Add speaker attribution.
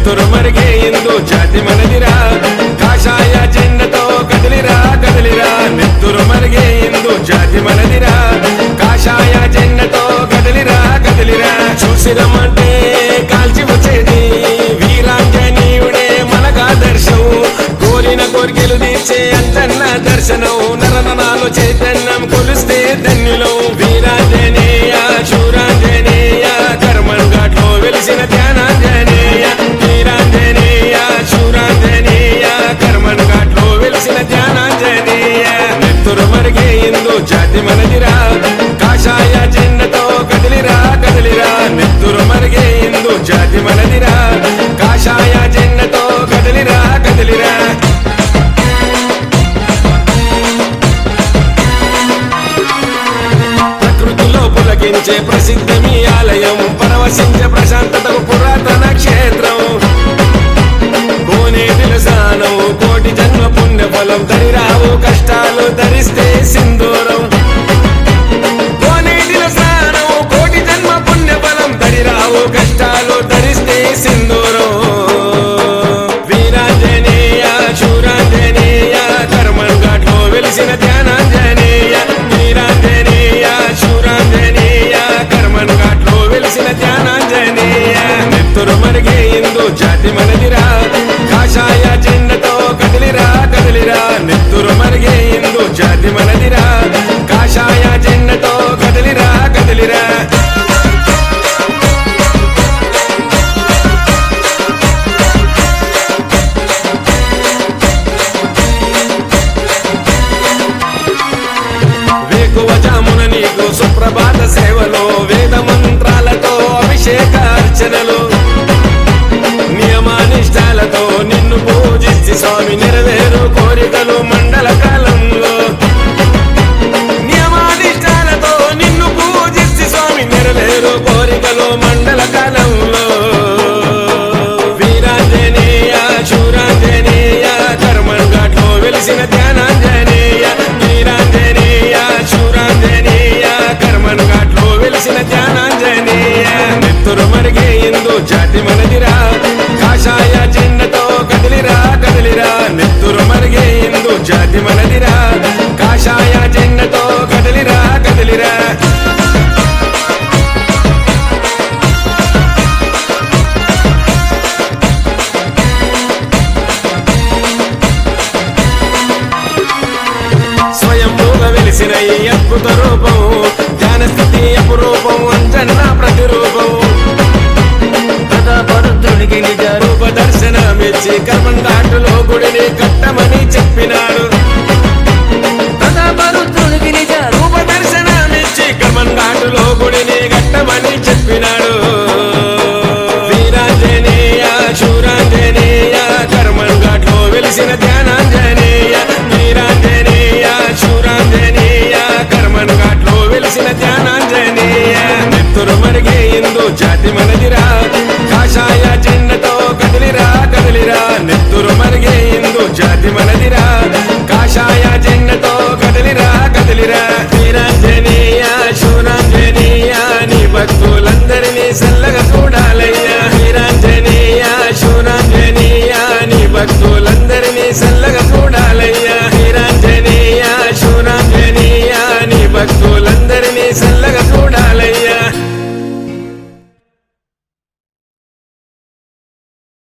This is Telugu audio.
Speaker 1: నెత్తురు మరిగే ఇందు జాతి మనదిరా కాషాయ జెండతో కదిలిరా కదిలిరా నెత్తురు మరిగే ఇందు జాతి మనదిరా కాషాయ జెండతో కదిలిరా కదిలిరా చూసిరమంటే కాల్చి వచ్చేది వీరాంజనీయుడే మనగా దర్శనం కోరిన కోరికలు తీర్చే అంతన్న దర్శనం నరననాలు చైతన్యం కొలిస్తే ధన్యులు వీరాంజనేయ శూరాంజనేయ కర్మన్ ఘాట్లో వెలిసిన ధ్యానాంజనేయ వీరాంజనేయ శూరాంజనేయ కర్మన్ ఘాట్లో వెలిసిన ధ్యానాంజనేయ నెత్తురు మరిగే ఇందు జాతి మనదిరా కాషాయ జెండతో కదిలిరా కదిలిరా నెత్తురు మరిగే ఇందు జాతి మనదిరా కాషాయ జెండతో కదిలిరా కదిలిరా ప్రకృతిలో పులకించే ప్రసిద్ధమి ఆలయం పరవశించే ప్రశాంతతకు పురాతన క్షేత్రం కోనేటిల స్నానం కోటి జన్మ పుణ్య ఫలం తరిరావు కష్టాలు ధరిస్తే సింధూరం కోనేటిల స్నానం కోటి జన్మ పుణ్య ఫలం తరిరావు కష్టాలు ధరిస్తే సింధూరం వీరాంజనేయ శూరాంజనేయ కర్మన్ ఘాట్లో వెలిసిన ధ్యానాంజనేయ వీరాంజనేయ శూరాంజనేయ కర్మన్ ఘాట్లో వెలిసిన ధ్యానాంజనేయ నెత్తురు మరిగే ఇందు జాతి మనదిరా కాషాయ జెండతో కదిలిరా కదిలిరా నెత్తురు మరిగే ఇందు జాతి మనదిరా కాషాయ జెండతో కదిలిరా కదిలిరా వేకువజామున నీకు సుప్రభాత సేవలో వేద మంత్రాలతో అభిషేక అర్చనలు నియమానిష్టాలతో నిన్ను పూజించి స్వామి నెరవేరు కోరికలు మండల కాలంలో నియమానిష్టాలతో నిన్ను పూజించి స్వామి నెరవేరు కోరికలు మండల కాలంలో వీరాంజనేయ శూరాంజనేయ కర్మన్ ఘాట్లో వెలిసిన ధ్యానాంజనేయ వీరాంజనేయ శూరాంజనేయ కర్మన్ ఘాట్లో వెలిసిన ధ్యానాంజనేయ నెత్తురు మరిగే ఇందు జాతి మనదిరా కాషాయ జెండతో కదిలిరా కదిలిరా నెత్తురు మరిగే ఇందు జాతి మనదిరా కాషాయ జెండతో కదిలిరా కదిలిరా స్వయంభూగా వెలిసిన ఈ అద్భుత రూపం ధ్యాన స్థితి అపురూపం అంజన్న ప్రతిరూపం
Speaker 2: ప్రతాపరుద్రునికి నిజ
Speaker 1: రూప దర్శనమిచ్చి కర్మంఘాటులో గుడిని కట్టమని చెప్పినాడు
Speaker 2: ప్రతాపరుద్రునికి నిజ
Speaker 1: రూప దర్శనమిచ్చి కర్మంఘాటులో గుడిని కట్టమని చెప్పినాడు వీరాంజనేయ శూరాంజనేయ కర్మన్ ఘాట్లో వెలిసిన ధ్యానాంజనేయ వీరాంజనేయ శూరాంజనేయ కర్మన్ ఘాట్లో వెలిసిన ధ్యానాంజనేయ నెత్తురు మరిగే ఇందు జాతి మనదిరా కాషాయ జెండతో కదిలిరా కదిలిరా నెత్తురు మరిగే ఇందు జాతి మనదిరా కాషాయ జెండతో కదిలిరా కదిలిరా వీరాంజనేయ శూరాంజనేయ నీ భక్తులందరినీ సల్లగా చూడాలయ్యా వీరాంజనేయ శూరాంజనేయ నీ భక్తులందరినీ సల్లగా చూడాలయ్యా